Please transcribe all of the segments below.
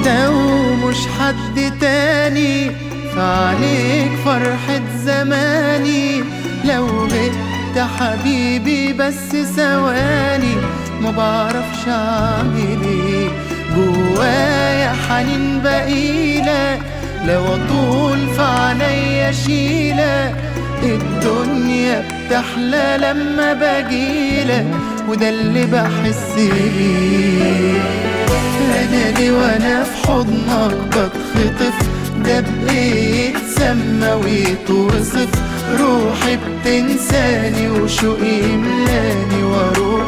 انت ومش حد تاني فعليك فرحة زماني لو غبت حبيبي بس ثواني ما بعرفش اعمل ايه جوايا حنين بقيلك لو اطول في عينيا اشيلك الدنيا بتحلى لما بجيلك وده اللي بحس بيه انا ليه وانا في حضنك بتخطف ده بايه يتسمى ويتوصف روحي بتنساني وشوقي يملاني واروح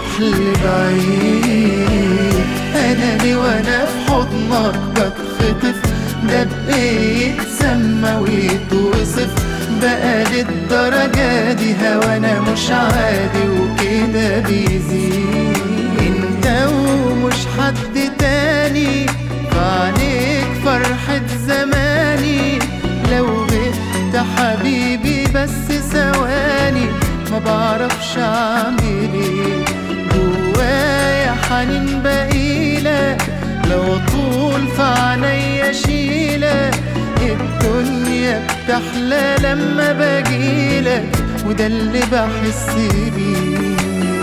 لبعيد انا ليه وانا في حضنك بتخطف ده بايه يتسمى ويتوصف بقى للدرجة دي هوانا مش عادي وكده بيزيد انت ومش حد تاني فعليك فرحة زماني لو غبت حبيبي بس ثواني ما بعرفش اعمل ايه جوايا حنين بقيلك لو طول في عينيا اشيلك الدنيا بتحلى لما بجيلك وده اللي بحس بيه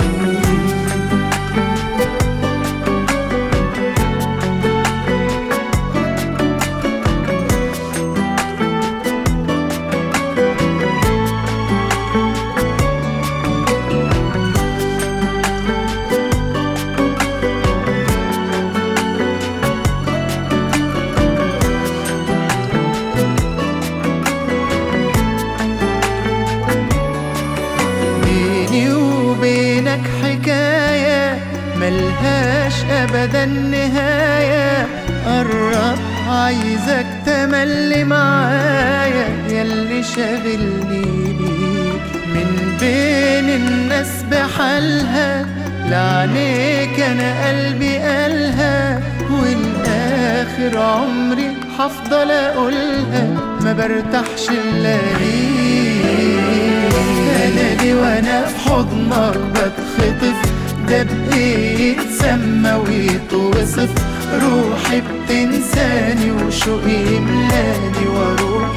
بيني وبينك حكاية ملهاش أبدا نهاية قرب عايزك تملي معايا ياللي شاغلني بيك من بين الناس بحالها لعنيك أنا قلبي قالها والآخر عمري هفضل أقولها ما برتاحش إلا ليك انا ليه وانا في حضنك بتخطف ده بايه يتسمى ويتوصف روحي بتنساني وشوقي يملاني واروح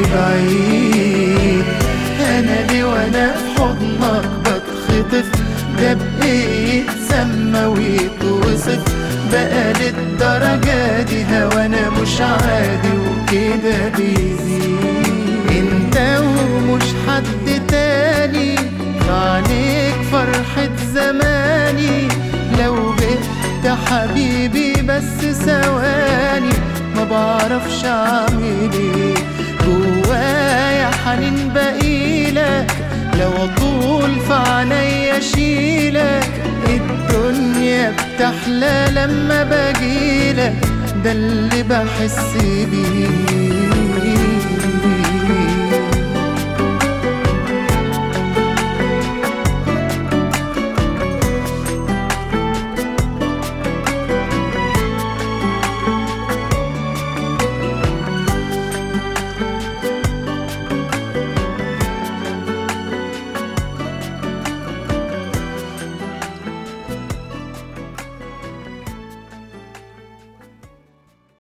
لبعيد انا ليه وانا في حضنك بتخطف ده بايه يتسمى ويتوصف بقى للدرجة دي هوانا مش عادي وكده بيزيد انت ومش حد تاني فعليك فرحة زماني لو غبت حبيبي بس ثواني ما بعرفش اعمل ايه جوايا حنين بقيلك لو اطول في عينيا اشيلك الدنيا بتحلى لما بجيلك ده اللي بحس بيه